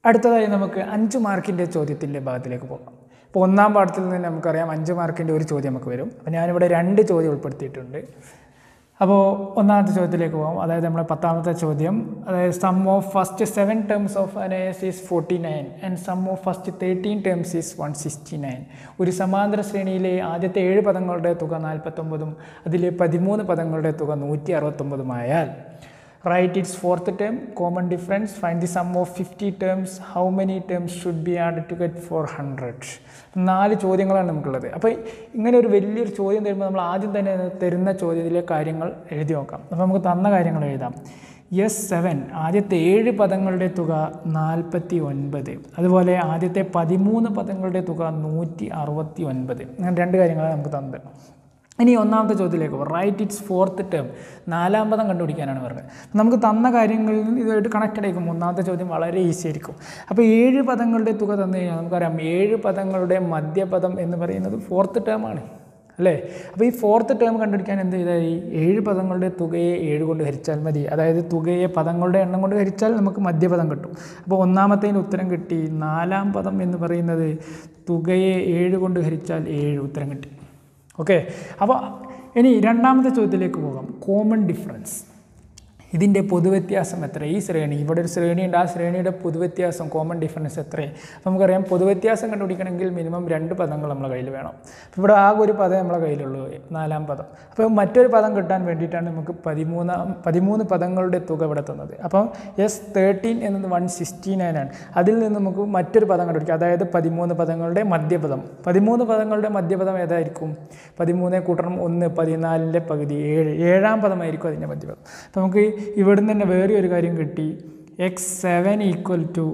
അടുത്തതായി നമുക്ക് അഞ്ച് മാർക്കിൻ്റെ ചോദ്യത്തിൻ്റെ ഭാഗത്തിലേക്ക് പോകാം അപ്പോൾ ഒന്നാം പാഠത്തിൽ നിന്ന് നമുക്കറിയാം അഞ്ച് മാർക്കിൻ്റെ ഒരു ചോദ്യം നമുക്ക് വരും അപ്പോൾ ഞാനിവിടെ രണ്ട് ചോദ്യം ഉൾപ്പെടുത്തിയിട്ടുണ്ട് അപ്പോൾ ഒന്നാമത്തെ ചോദ്യത്തിലേക്ക് പോകാം അതായത് നമ്മുടെ പത്താമത്തെ ചോദ്യം അതായത് sum of first seven terms of an S is forty nine and sum of first thirteen terms is one sixty nine ഒരു സമാന്തര ശ്രേണിയിലെ ആദ്യത്തെ ഏഴ് പദങ്ങളുടെ തുക നാൽപ്പത്തൊമ്പതും അതിലെ പതിമൂന്ന് പദങ്ങളുടെ തുക നൂറ്റി അറുപത്തൊമ്പതുമായാൽ right its fourth term common difference find the sum of fifty terms how many terms should be add to get four hundred നാല് ചോദ്യങ്ങളാണ് നമുക്കുള്ളത് അപ്പോൾ ഇങ്ങനെ ഒരു വലിയൊരു ചോദ്യം തരുമ്പോൾ നമ്മൾ ആദ്യം തന്നെ തരുന്ന ചോദ്യത്തിലെ കാര്യങ്ങൾ എഴുതി നോക്കാം അപ്പോൾ നമുക്ക് തന്ന കാര്യങ്ങൾ എഴുതാം എസ് സെവൻ ആദ്യത്തെ ഏഴ് പദങ്ങളുടെ തുക നാൽപ്പത്തി ഒൻപത് അതുപോലെ ആദ്യത്തെ പതിമൂന്ന് പദങ്ങളുടെ തുക നൂറ്റി അറുപത്തി ഒൻപത് അങ്ങനെ രണ്ട് കാര്യങ്ങളാണ് നമുക്ക് തന്നത് ഇനി ഒന്നാമത്തെ ചോദ്യത്തിലേക്ക് പോകും റൈറ്റ് ഇറ്റ്സ് ഫോർത്ത് ടേം നാലാം പദം കണ്ടുപിടിക്കാനാണ് പറഞ്ഞത് നമുക്ക് തന്ന കാര്യങ്ങളിൽ നിന്ന് ഇതുമായിട്ട് കണക്റ്റഡ് ആയിരിക്കും ഒന്നാമത്തെ ചോദ്യം വളരെ ഈസി ആയിരിക്കും അപ്പോൾ ഏഴ് പദങ്ങളുടെ തുക തന്നു കഴിഞ്ഞാൽ നമുക്കറിയാം ഏഴ് പദങ്ങളുടെ മധ്യപദം എന്ന് പറയുന്നത് ഫോർത്ത് ടേം ആണ് അല്ലേ അപ്പോൾ ഈ ഫോർത്ത് ടേം കണ്ടുപിടിക്കാൻ എന്ത് ചെയ്താൽ ഈ ഏഴ് പദങ്ങളുടെ തുകയെ ഏഴ് കൊണ്ട് ഹരിച്ചാൽ മതി അതായത് തുകയെ പദങ്ങളുടെ എണ്ണം കൊണ്ട് ഹരിച്ചാൽ നമുക്ക് മധ്യപദം കിട്ടും അപ്പോൾ ഒന്നാമത്തേന് ഉത്തരം കിട്ടി നാലാം പദം എന്ന് പറയുന്നത് തുകയെ ഏഴ് കൊണ്ട് ഹരിച്ചാൽ ഏഴ് ഉത്തരം കിട്ടി ഓക്കെ അപ്പോൾ ഇനി രണ്ടാമത്തെ ചോദ്യത്തിലേക്ക് പോകാം കോമൺ ഡിഫറൻസ് ഇതിൻ്റെ പൊതുവ്യത്യാസം എത്ര ഈ ശ്രേണി ഇവിടെ ഒരു ശ്രേണിയുണ്ട് ആ ശ്രേണിയുടെ പൊതുവ്യത്യാസം കോമൺ ഡിഫറൻസ് എത്രയാണ് അപ്പോൾ നമുക്കറിയാം പൊതുവ്യത്യാസം കണ്ടുപിടിക്കണമെങ്കിൽ മിനിമം രണ്ട് പദങ്ങൾ നമ്മളെ കയ്യിൽ വേണം അപ്പോൾ ഇവിടെ ആകെ ഒരു പദം നമ്മളെ കയ്യിലുള്ളൂ നാലാം പദം അപ്പോൾ മറ്റൊരു പദം കിട്ടാൻ വേണ്ടിയിട്ടാണ് നമുക്ക് പതിമൂന്നാം പതിമൂന്ന് പദങ്ങളുടെ തുക ഇവിടെ തന്നത് അപ്പോൾ എസ് തേർട്ടീൻ എന്നത് വൺ സിക്സ്റ്റി നയൻ ആണ് അതിൽ നിന്ന് നമുക്ക് മറ്റൊരു പദം കണ്ടുപിടിക്കാം അതായത് പതിമൂന്ന് പദങ്ങളുടെ മധ്യപദം പതിമൂന്ന് പദങ്ങളുടെ മധ്യപദം ഏതായിരിക്കും പതിമൂന്ന് കൂട്ടണം ഒന്ന് പതിനാലിൻ്റെ പകുതി ഏഴ് ഏഴാം പദമായിരിക്കും അതിൻ്റെ മധ്യപദം അപ്പോൾ നമുക്ക് ഇവിടുന്ന് തന്നെ വേറെ ഒരു കാര്യം കിട്ടി എക്സ് സെവൻ ഈക്വൽ ടു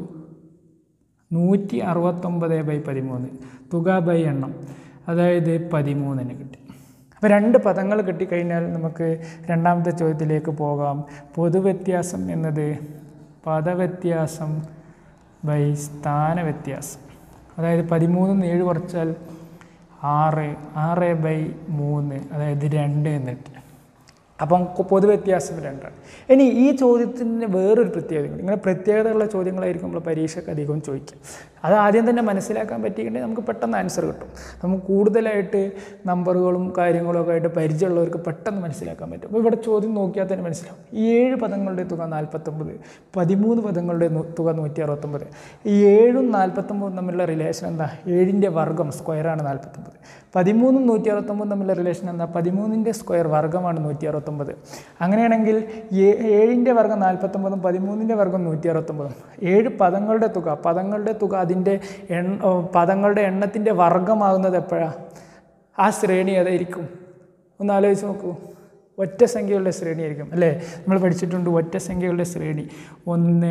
നൂറ്റി അറുപത്തൊമ്പത് ബൈ പതിമൂന്ന് തുക ബൈ എണ്ണം അതായത് പതിമൂന്നിന് കിട്ടി അപ്പോൾ രണ്ട് പദങ്ങൾ കിട്ടിക്കഴിഞ്ഞാൽ നമുക്ക് രണ്ടാമത്തെ ചോദ്യത്തിലേക്ക് പോകാം പൊതുവ്യത്യാസം എന്നത് പദവ്യത്യാസം ബൈ സ്ഥാനവ്യത്യാസം അതായത് പതിമൂന്ന് ഏഴ് കുറച്ചാൽ ആറ് ആറ് ബൈ മൂന്ന് അതായത് രണ്ട് എന്നിട്ട് അപ്പം പൊതുവ്യത്യാസം രണ്ടാണ് ഇനി ഈ ചോദ്യത്തിന് വേറൊരു പ്രത്യേകത ഇങ്ങനെ പ്രത്യേകതയുള്ള ചോദ്യങ്ങളായിരിക്കും നമ്മൾ പരീക്ഷയ്ക്ക് അധികവും ചോദിക്കുക അത് ആദ്യം തന്നെ മനസ്സിലാക്കാൻ പറ്റിയിട്ടുണ്ടെങ്കിൽ നമുക്ക് പെട്ടെന്ന് ആൻസർ കിട്ടും നമുക്ക് കൂടുതലായിട്ട് നമ്പറുകളും കാര്യങ്ങളും ഒക്കെ ആയിട്ട് പരിചയമുള്ളവർക്ക് പെട്ടെന്ന് മനസ്സിലാക്കാൻ പറ്റും അപ്പോൾ ഇവിടെ ചോദ്യം നോക്കിയാൽ തന്നെ മനസ്സിലാവും ഈ ഏഴ് പദങ്ങളുടെ തുക നാൽപ്പത്തൊമ്പത് പതിമൂന്ന് പദങ്ങളുടെ തുക നൂറ്റി അറുപത്തൊമ്പത് ഈ ഏഴും നാൽപ്പത്തൊമ്പതും തമ്മിലുള്ള റിലേഷൻ എന്താ ഏഴിൻ്റെ വർഗം സ്ക്വയറാണ് നാൽപ്പത്തൊമ്പത് പതിമൂന്നും നൂറ്റി അറുപത്തൊമ്പതും തമ്മിലുള്ള റിലേഷൻ എന്താ പതിമൂന്നിൻ്റെ സ്ക്വയർ വർഗമാണ് നൂറ്റി അറുപത്തൊമ്പത് അങ്ങനെയാണെങ്കിൽ ഏഴിൻ്റെ വർഗം നാൽപ്പത്തൊമ്പതും പതിമൂന്നിൻ്റെ വർഗം നൂറ്റി അറുപത്തൊമ്പതും ഏഴ് പദങ്ങളുടെ തുക പദങ്ങളുടെ തുക അതിൻ്റെ എണ്ണ പദങ്ങളുടെ എണ്ണത്തിൻ്റെ വർഗമാകുന്നത് എപ്പോഴാണ് ആ ശ്രേണി ഏതായിരിക്കും ഒന്ന് ആലോചിച്ച് നോക്കൂ ഒറ്റ സംഖ്യകളുടെ ശ്രേണിയായിരിക്കും അല്ലേ നമ്മൾ പഠിച്ചിട്ടുണ്ട് ഒറ്റ സംഖ്യകളുടെ ശ്രേണി ഒന്ന്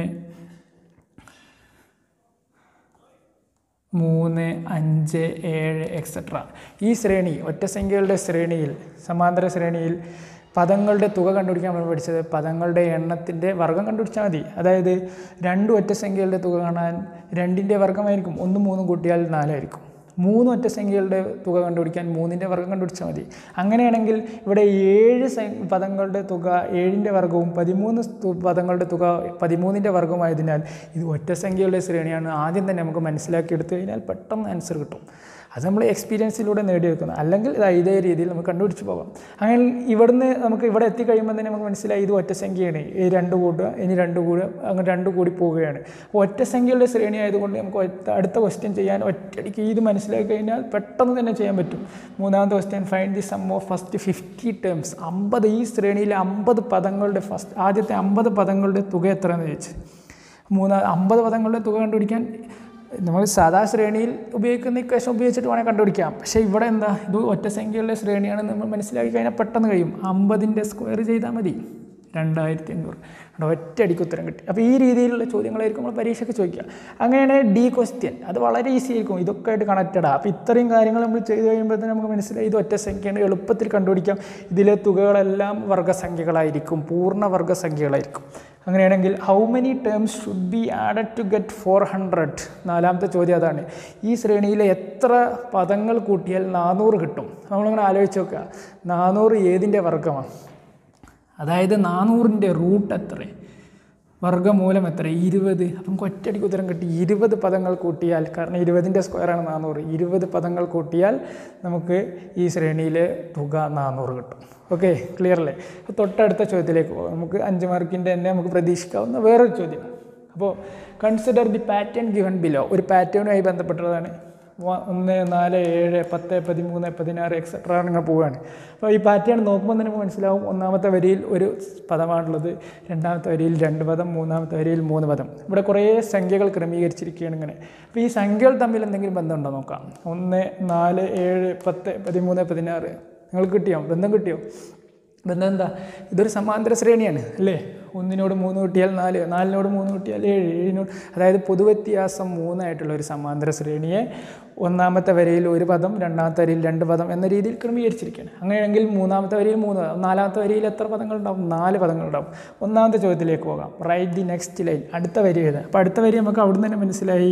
മൂന്ന് അഞ്ച് ഏഴ് എക്സെട്ര ഈ ശ്രേണി ഒറ്റ സംഖ്യകളുടെ ശ്രേണിയിൽ സമാന്തര ശ്രേണിയിൽ പദങ്ങളുടെ തുക കണ്ടുപിടിക്കാൻ നമ്മൾ പഠിച്ചത് പദങ്ങളുടെ എണ്ണത്തിൻ്റെ വർഗം കണ്ടുപിടിച്ചാൽ മതി അതായത് രണ്ട് ഒറ്റ സംഖ്യകളുടെ തുക കാണാൻ രണ്ടിൻ്റെ വർഗമായിരിക്കും ഒന്നും മൂന്നും കൂട്ടിയാൽ നാലായിരിക്കും മൂന്ന് ഒറ്റ സംഖ്യകളുടെ തുക കണ്ടുപിടിക്കാൻ മൂന്നിൻ്റെ വർഗം കണ്ടുപിടിച്ചാൽ മതി അങ്ങനെയാണെങ്കിൽ ഇവിടെ ഏഴ് പദങ്ങളുടെ തുക ഏഴിൻ്റെ വർഗവും പതിമൂന്ന് പദങ്ങളുടെ തുക പതിമൂന്നിൻ്റെ വർഗമായതിനാൽ ഇത് ഒറ്റ സംഖ്യകളുടെ ശ്രേണിയാണ് ആദ്യം തന്നെ നമുക്ക് മനസ്സിലാക്കി എടുത്തു കഴിഞ്ഞാൽ പെട്ടെന്ന് ആൻസർ കിട്ടും അത് നമ്മൾ എക്സ്പീരിയൻസിലൂടെ നേടിയെടുക്കുന്നത് അല്ലെങ്കിൽ ഇത് ഇതേ രീതിയിൽ നമുക്ക് കണ്ടുപിടിച്ച് പോകാം അങ്ങനെ ഇവിടുന്ന് നമുക്ക് ഇവിടെ എത്തിക്കഴിയുമ്പോൾ തന്നെ നമുക്ക് മനസ്സിലായി ഇത് ഒറ്റ സംഖ്യയാണ് ഈ രണ്ട് കൂടുക ഇനി രണ്ട് കൂടുക അങ്ങനെ രണ്ട് കൂടി പോവുകയാണ് അപ്പോൾ ഒറ്റ സംഖ്യയുടെ ശ്രേണി ആയതുകൊണ്ട് നമുക്ക് അടുത്ത ക്വസ്റ്റ്യൻ ചെയ്യാൻ ഒറ്റയടിക്ക് ഇത് മനസ്സിലാക്കി കഴിഞ്ഞാൽ പെട്ടെന്ന് തന്നെ ചെയ്യാൻ പറ്റും മൂന്നാമത്തെ question find the sum of first fifty terms അമ്പത് ഈ ശ്രേണിയിലെ അമ്പത് പദങ്ങളുടെ ഫസ്റ്റ് ആദ്യത്തെ അമ്പത് പദങ്ങളുടെ തുക എത്രയെന്ന് ചോദിച്ചു മൂന്നാ അമ്പത് പദങ്ങളുടെ തുക കണ്ടുപിടിക്കാൻ നമ്മൾ സാധാ ശ്രേണിയിൽ ഉപയോഗിക്കുന്ന ഇക്വേഷൻ ഉപയോഗിച്ചിട്ട് വേണമെങ്കിൽ കണ്ടുപിടിക്കാം പക്ഷേ ഇവിടെ എന്താ ഇത് ഒറ്റ സംഖ്യയുള്ള ശ്രേണിയാണെന്ന് നമ്മൾ മനസ്സിലാക്കി കഴിഞ്ഞാൽ പെട്ടെന്ന് കഴിയും അമ്പതിൻ്റെ സ്ക്വയർ ചെയ്താൽ മതി രണ്ടായിരത്തി അഞ്ഞൂറ് അവിടെ ഒറ്റയടിക്ക് ഉത്തരം കിട്ടി അപ്പോൾ ഈ രീതിയിലുള്ള ചോദ്യങ്ങളായിരിക്കും നമ്മൾ പരീക്ഷയ്ക്ക് ചോദിക്കുക അങ്ങനെയാണ് ഡി ക്വസ്റ്റ്യൻ അത് വളരെ ഈസി ആയിരിക്കും ഇതൊക്കെ ആയിട്ട് കണക്റ്റഡാണ് അപ്പോൾ ഇത്രയും കാര്യങ്ങൾ നമ്മൾ ചെയ്ത് കഴിയുമ്പോഴത്തേന് നമുക്ക് മനസ്സിലായി ഇത് ഒറ്റ സംഖ്യയാണ് എളുപ്പത്തിൽ കണ്ടുപിടിക്കാം ഇതിലെ തുകകളെല്ലാം വർഗ്ഗസംഖ്യകളായിരിക്കും പൂർണ്ണ വർഗ്ഗസംഖ്യകളായിരിക്കും അങ്ങനെയാണെങ്കിൽ how many terms should be added to get four hundred നാലാമത്തെ ചോദ്യം അതാണ് ഈ ശ്രേണിയിലെ എത്ര പദങ്ങൾ കൂട്ടിയാൽ നാനൂറ് കിട്ടും നമ്മളിങ്ങനെ ആലോചിച്ച് നോക്കുക നാനൂറ് ഏതിൻ്റെ വർഗമാണ് അതായത് നാനൂറിൻ്റെ റൂട്ട് എത്ര വർഗ്ഗമൂലം എത്ര ഇരുപത് അപ്പം നമുക്ക് ഒറ്റയടിക്ക് ഉത്തരം കിട്ടി ഇരുപത് പദങ്ങൾ കൂട്ടിയാൽ കാരണം ഇരുപതിൻ്റെ സ്ക്വയറാണ് നാനൂറ് ഇരുപത് പദങ്ങൾ കൂട്ടിയാൽ നമുക്ക് ഈ ശ്രേണിയിലെ തുക നാനൂറ് കിട്ടും ഓക്കെ ക്ലിയർ അല്ലേ അപ്പോൾ തൊട്ടടുത്ത ചോദ്യത്തിലേക്ക് പോകാം നമുക്ക് അഞ്ച് മാർക്കിൻ്റെ തന്നെ നമുക്ക് പ്രതീക്ഷിക്കാവുന്ന വേറൊരു ചോദ്യം അപ്പോൾ consider the pattern given below ഒരു പാറ്റേണുമായി ബന്ധപ്പെട്ടതാണ് വ- ഒന്ന് നാല് ഏഴ് പത്ത് പതിമൂന്ന് പതിനാറ് എക്സെട്ര അങ്ങനെ പോവുകയാണ് അപ്പോൾ ഈ പാറ്റേൺ നോക്കുമ്പോൾ തന്നെ നമുക്ക് മനസ്സിലാവും ഒന്നാമത്തെ വരിയിൽ ഒരു പദമാണുള്ളത് രണ്ടാമത്തെ വരിയിൽ രണ്ട് പദം മൂന്നാമത്തെ വരിയിൽ മൂന്ന് പദം ഇവിടെ കുറേ സംഖ്യകൾ ക്രമീകരിച്ചിരിക്കുകയാണ് ഇങ്ങനെ അപ്പോൾ ഈ സംഖ്യകൾ തമ്മിൽ എന്തെങ്കിലും ബന്ധമുണ്ടോ നോക്കാം ഒന്ന് നാല് ഏഴ് പത്ത് പതിമൂന്ന് പതിനാറ് നിങ്ങൾക്ക് കിട്ടിയോ ബന്ധം കിട്ടിയോ ബന്ധം എന്താ ഇതൊരു സമാന്തര ശ്രേണിയാണ് അല്ലേ ഒന്നിനോട് മൂന്ന് കിട്ടിയാൽ നാല് നാലിനോട് മൂന്ന് കിട്ടിയാൽ ഏഴ് ഏഴിനോട് അതായത് പൊതുവ്യത്യാസം മൂന്നായിട്ടുള്ള ഒരു സമാന്തര ശ്രേണിയെ ഒന്നാമത്തെ വരയിൽ ഒരു പദം രണ്ടാമത്തെ വരയിൽ രണ്ട് പദം എന്ന രീതിയിൽ ക്രമീകരിച്ചിരിക്കുകയാണ് അങ്ങനെയെങ്കിൽ മൂന്നാമത്തെ വരിയിൽ മൂന്ന് പദം നാലാമത്തെ വരിയിൽ എത്ര പദങ്ങളുണ്ടാവും നാല് പദങ്ങളുണ്ടാവും ഒന്നാമത്തെ ചോദ്യത്തിലേക്ക് പോകാം റൈറ്റ് ദി നെക്സ്റ്റ് ലൈൻ അടുത്ത വരി എഴുതാം അപ്പോൾ അടുത്ത വരി നമുക്ക് അവിടെ തന്നെ മനസ്സിലായി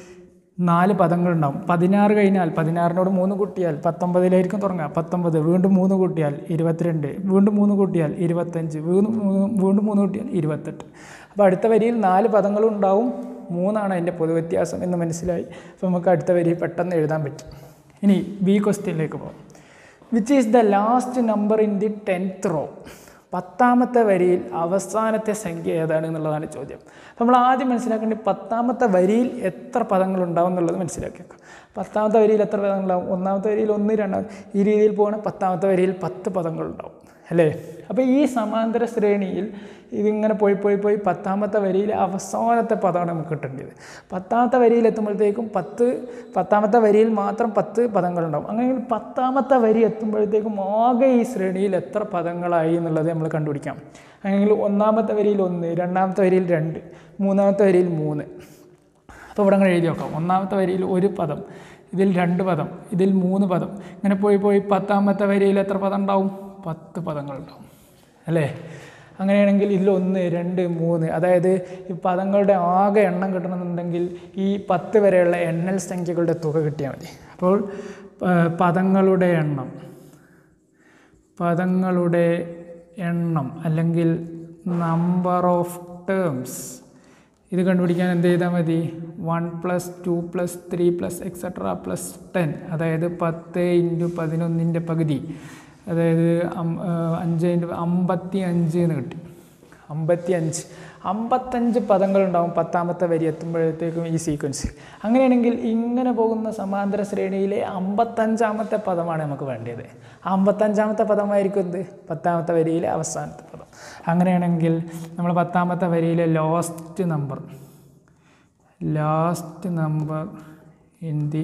നാല് പദങ്ങളുണ്ടാവും പതിനാറ് കഴിഞ്ഞാൽ പതിനാറിനോട് മൂന്ന് കൂട്ടിയാൽ പത്തൊമ്പതിലായിരിക്കും തുടങ്ങുക പത്തൊമ്പത് വീണ്ടും മൂന്ന് കൂട്ടിയാൽ ഇരുപത്തിരണ്ട് വീണ്ടും മൂന്ന് കൂട്ടിയാൽ ഇരുപത്തഞ്ച് വീണ്ടും മൂന്ന് വീണ്ടും മൂന്ന് കൂട്ടിയാൽ ഇരുപത്തെട്ട് അപ്പോൾ അടുത്ത വരിയിൽ നാല് പദങ്ങളും ഉണ്ടാവും മൂന്നാണ് അതിൻ്റെ പൊതുവ്യത്യാസം എന്ന് മനസ്സിലായി അപ്പോൾ നമുക്ക് അടുത്ത വരി പെട്ടെന്ന് എഴുതാൻ പറ്റും ഇനി ബി ക്വസ്റ്റ്യനിലേക്ക് പോകാം which is the last number in the tenth row പത്താമത്തെ വരിയിൽ അവസാനത്തെ സംഖ്യ ഏതാണ് എന്നുള്ളതാണ് ചോദ്യം അപ്പോൾ നമ്മൾ ആദ്യം മനസ്സിലാക്കേണ്ടത് പത്താമത്തെ വരിയിൽ എത്ര പദങ്ങൾ ഉണ്ടാവും എന്നുള്ളത് മനസ്സിലാക്കി വെക്കാം പത്താമത്തെ വരിയിൽ എത്ര പദങ്ങളുണ്ടാവും ഒന്നാമത്തെ വരിയിൽ ഒന്ന് രണ്ടാമത്തെ ഈ രീതിയിൽ പോകണമെങ്കിൽ പത്താമത്തെ വരിയിൽ പത്ത് പദങ്ങളുണ്ടാവും അല്ലേ അപ്പോൾ ഈ സമാന്തര ശ്രേണിയിൽ ഇതിങ്ങനെ പോയി പോയി പോയി പത്താമത്തെ വരിയിൽ അവസാനത്തെ പദമാണ് നമുക്ക് കിട്ടേണ്ടത് പത്താമത്തെ വരിയിൽ എത്തുമ്പോഴത്തേക്കും പത്ത് പത്താമത്തെ വരിയിൽ മാത്രം പത്ത് പദങ്ങളുണ്ടാവും അങ്ങനെയെങ്കിൽ പത്താമത്തെ വരി എത്തുമ്പോഴത്തേക്കും ആകെ ഈ ശ്രേണിയിൽ എത്ര പദങ്ങളായി എന്നുള്ളത് നമ്മൾ കണ്ടുപിടിക്കാം അങ്ങനെയെങ്കിൽ ഒന്നാമത്തെ വരിയിൽ ഒന്ന് രണ്ടാമത്തെ വരിയിൽ രണ്ട് മൂന്നാമത്തെ വരിയിൽ മൂന്ന് അപ്പോൾ ഇവിടെ അങ്ങനെ എഴുതി നോക്കാം ഒന്നാമത്തെ വരിയിൽ ഒരു പദം ഇതിൽ രണ്ട് പദം ഇതിൽ മൂന്ന് പദം ഇങ്ങനെ പോയി പോയി പത്താമത്തെ വരിയിൽ എത്ര പദം ഉണ്ടാവും പത്ത് പദങ്ങളുണ്ടാവും അല്ലേ അങ്ങനെയാണെങ്കിൽ ഇതിൽ ഒന്ന് രണ്ട് മൂന്ന് അതായത് ഈ പദങ്ങളുടെ ആകെ എണ്ണം കിട്ടണമെന്നുണ്ടെങ്കിൽ ഈ പത്ത് വരെയുള്ള എണ്ണൽ സംഖ്യകളുടെ തുക കിട്ടിയാൽ മതി അപ്പോൾ ആ, പദങ്ങളുടെ എണ്ണം പദങ്ങളുടെ എണ്ണം അല്ലെങ്കിൽ നമ്പർ ഓഫ് ടേംസ് ഇത് കണ്ടുപിടിക്കാൻ എന്ത് ചെയ്താൽ മതി one plus two plus three plus etcetera plus ten അതായത് പത്ത് ഇൻറ്റു പതിനൊന്നിൻ്റെ പകുതി അതായത് അം- ആ, അഞ്ച് ഇൻറ്റു അമ്പത്തി അഞ്ച് എന്ന് കിട്ടി അമ്പത്തി അഞ്ച് അമ്പത്തഞ്ച് പദങ്ങളുണ്ടാവും പത്താമത്തെ വരി എത്തുമ്പോഴത്തേക്കും ഈ സീക്വൻസ് അങ്ങനെയാണെങ്കിൽ ഇങ്ങനെ പോകുന്ന സമാന്തര ശ്രേണിയിലെ അമ്പത്തഞ്ചാമത്തെ പദമാണ് നമുക്ക് വേണ്ടത് ആ അമ്പത്തഞ്ചാമത്തെ പദമായിരിക്കും എന്ത് പത്താമത്തെ വരിയിലെ അവസാനത്തെ പദം അങ്ങനെയാണെങ്കിൽ നമ്മൾ പത്താമത്തെ വരിയിലെ last number last number in the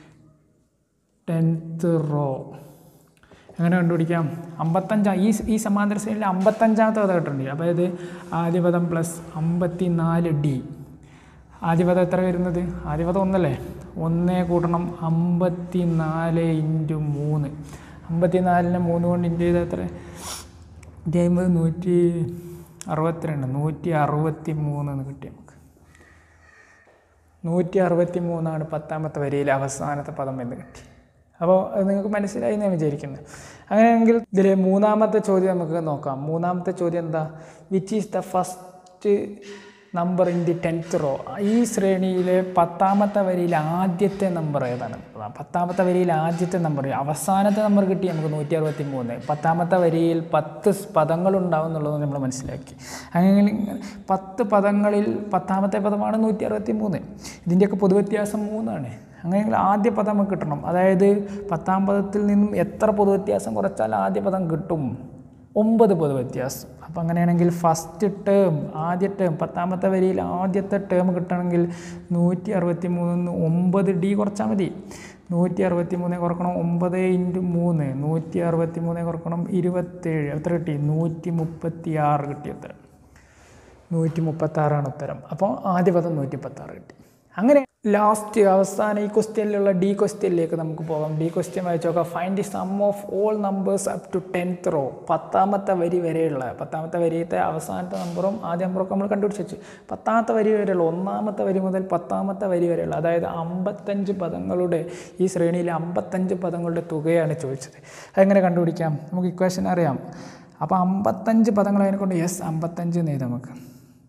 tenth row എങ്ങനെ കണ്ടുപിടിക്കാം അമ്പത്തഞ്ചാം ഈ ഈ സമാന്തര ശ്രേണിയിൽ അമ്പത്തഞ്ചാമത്തെ പദം കിട്ടുന്നുണ്ട് അതായത് ആദ്യപദം പ്ലസ് അമ്പത്തി നാല് ഡി ആദ്യപദം എത്ര വരുന്നത് ആദ്യപദം ഒന്നല്ലേ ഒന്ന് കൂട്ടണം അമ്പത്തി നാല് ഇൻറ്റു മൂന്ന് അമ്പത്തി നാലിന് മൂന്ന് കൊണ്ട് ഇൻറ്റു ചെയ്താൽ എത്ര നൂറ്റി അമ്പത് നൂറ്റി അറുപത്തിരണ്ട് നൂറ്റി അറുപത്തി മൂന്ന് എന്ന് കിട്ടി നമുക്ക് നൂറ്റി അറുപത്തി മൂന്നാണ് പത്താമത്തെ വരിയിലെ അവസാനത്തെ പദം എന്ന് കിട്ടി അപ്പോൾ അത് നിങ്ങൾക്ക് മനസ്സിലായി എന്ന് ഞാൻ വിചാരിക്കുന്നത് അങ്ങനെയാണെങ്കിൽ ഇതിലെ മൂന്നാമത്തെ ചോദ്യം നമുക്ക് നോക്കാം മൂന്നാമത്തെ ചോദ്യം എന്താ which is the first number in the tenth row ഈ ശ്രേണിയിലെ പത്താമത്തെ വരിയിൽ ആദ്യത്തെ നമ്പർ ഏതാണ് പത്താമത്തെ വരിയിൽ ആദ്യത്തെ നമ്പർ അവസാനത്തെ നമ്പർ കിട്ടി നമുക്ക് നൂറ്റി അറുപത്തി മൂന്ന് പത്താമത്തെ വരിയിൽ പത്ത് പദങ്ങൾ ഉണ്ടാവും എന്നുള്ളത് നമ്മൾ മനസ്സിലാക്കി അങ്ങനെ പത്ത് പദങ്ങളിൽ പത്താമത്തെ പദമാണ് നൂറ്റി അറുപത്തി മൂന്ന് ഇതിൻ്റെയൊക്കെ പൊതുവ്യത്യാസം മൂന്നാണ് അങ്ങനെയെങ്കിൽ ആദ്യ പദം നമുക്ക് കിട്ടണം അതായത് പത്താം പദത്തിൽ നിന്നും എത്ര പൊതുവ്യത്യാസം കുറച്ചാൽ ആദ്യ പദം കിട്ടും ഒമ്പത് പൊതുവ്യത്യാസം അപ്പോൾ അങ്ങനെയാണെങ്കിൽ ഫസ്റ്റ് ടേം ആദ്യ ടേം പത്താമത്തെ വരിയിൽ ആദ്യത്തെ ടേം കിട്ടണമെങ്കിൽ നൂറ്റി അറുപത്തി മൂന്നിന്ന് ഒമ്പത് ഡി കുറച്ചാൽ മതി നൂറ്റി അറുപത്തി മൂന്ന് കുറക്കണം ഒമ്പത് ഇൻറ്റു മൂന്ന് നൂറ്റി അറുപത്തി മൂന്ന് കുറക്കണം ഇരുപത്തേഴ് എത്ര കിട്ടി നൂറ്റി മുപ്പത്തി ആറ് കിട്ടി ഉത്തരം നൂറ്റി മുപ്പത്താറാണ് ഉത്തരം അപ്പോൾ ആദ്യ പദം നൂറ്റി പത്താറ് കിട്ടി അങ്ങനെ ലാസ്റ്റ് അവസാനം ഈ ക്വസ്റ്റ്യനിലുള്ള ഡി ക്വസ്റ്റ്യനിലേക്ക് നമുക്ക് പോകാം ഡി ക്വസ്റ്റ്യൻ വായിച്ചു നോക്കാം find the sum of all numbers up to tenth row പത്താമത്തെ വരി വരെയുള്ള പത്താമത്തെ വരിയത്തെ അവസാനത്തെ നമ്പറും ആദ്യ നമ്പറൊക്കെ നമ്മൾ കണ്ടുപിടിച്ച് വെച്ചു പത്താമത്തെ വരി വരെയുള്ള ഒന്നാമത്തെ വരി മുതൽ പത്താമത്തെ വരി വരെയുള്ള അതായത് അമ്പത്തഞ്ച് പദങ്ങളുടെ ഈ ശ്രേണിയിലെ അമ്പത്തഞ്ച് പദങ്ങളുടെ തുകയാണ് ചോദിച്ചത് അതെങ്ങനെ കണ്ടുപിടിക്കാം നമുക്ക് ഇക്വേഷൻ അറിയാം അപ്പോൾ അമ്പത്തഞ്ച് പദങ്ങൾ അതിനെ കൊണ്ട് യെസ് അമ്പത്തഞ്ച് എന്ന് എഴുതാം നമുക്ക്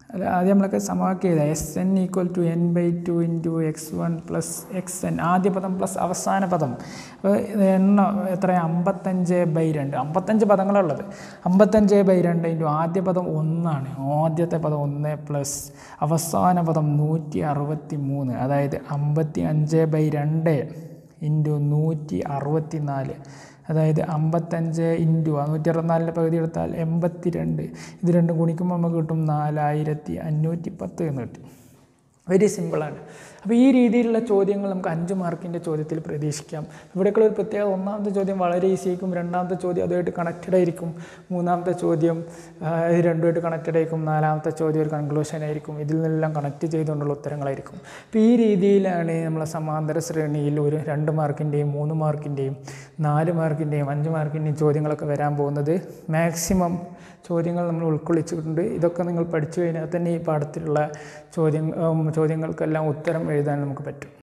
അല്ല ആദ്യം നമ്മളൊക്കെ സമവാക്യം ചെയ്താൽ S N equal to N by two into X one plus X N ആദ്യ പദം പ്ലസ് അവസാന പദം അപ്പോൾ എണ്ണം എത്ര അമ്പത്തഞ്ച് ബൈ രണ്ട് അമ്പത്തഞ്ച് പദങ്ങളുള്ളത് അമ്പത്തഞ്ച് ബൈ രണ്ട് ഇൻറ്റു ആദ്യ പദം ഒന്നാണ് ആദ്യത്തെ പദം ഒന്ന് പ്ലസ് അവസാന പദം നൂറ്റി അറുപത്തി മൂന്ന് അതായത് അമ്പത്തി അഞ്ച് ബൈ രണ്ട് ഇൻറ്റു നൂറ്റി അറുപത്തി നാല് അതായത് അമ്പത്തഞ്ച് ഇൻറ്റു ആ നൂറ്റി അറുപത്തിനാലിൻ്റെ പകുതി എടുത്താൽ എൺപത്തി രണ്ട് ഇത് രണ്ടും ഗുണിക്കുമ്പോൾ നമുക്ക് കിട്ടും നാലായിരത്തി അഞ്ഞൂറ്റി പത്ത് എന്ന് കിട്ടും വെരി സിമ്പിളാണ് അപ്പോൾ ഈ രീതിയിലുള്ള ചോദ്യങ്ങൾ നമുക്ക് അഞ്ച് മാർക്കിൻ്റെ ചോദ്യത്തിൽ പ്രതീക്ഷിക്കാം ഇവിടേക്കുള്ള ഒരു പ്രത്യേകത ഒന്നാമത്തെ ചോദ്യം വളരെ ഈസി ആയിരിക്കും രണ്ടാമത്തെ ചോദ്യം അതുമായിട്ട് കണക്റ്റഡ് ആയിരിക്കും മൂന്നാമത്തെ ചോദ്യം ആ, ഇത് രണ്ടുമായിട്ട് കണക്റ്റഡ് ആയിരിക്കും നാലാമത്തെ ചോദ്യം ഒരു കൺക്ലൂഷൻ ആയിരിക്കും ഇതിൽ നിന്നെല്ലാം കണക്ട് ചെയ്തുകൊണ്ടുള്ള ഉത്തരങ്ങളായിരിക്കും അപ്പോൾ ഈ രീതിയിലാണ് നമ്മളെ സമാന്തര ശ്രേണിയിൽ ഒരു രണ്ട് മാർക്കിൻ്റെയും മൂന്ന് മാർക്കിൻ്റെയും നാല് മാർക്കിൻ്റെയും അഞ്ച് മാർക്കിൻ്റെയും ചോദ്യങ്ങളൊക്കെ വരാൻ പോകുന്നത് മാക്സിമം ചോദ്യങ്ങൾ നമ്മൾ ഉൾക്കൊള്ളിച്ചിട്ടുണ്ട് ഇതൊക്കെ നിങ്ങൾ പഠിച്ചു കഴിഞ്ഞാൽ തന്നെ ഈ പാഠത്തിലുള്ള ചോദ്യം ഉം, ചോദ്യങ്ങൾക്കെല്ലാം ഉത്തരം എഴുതാൻ നമുക്ക് പറ്റും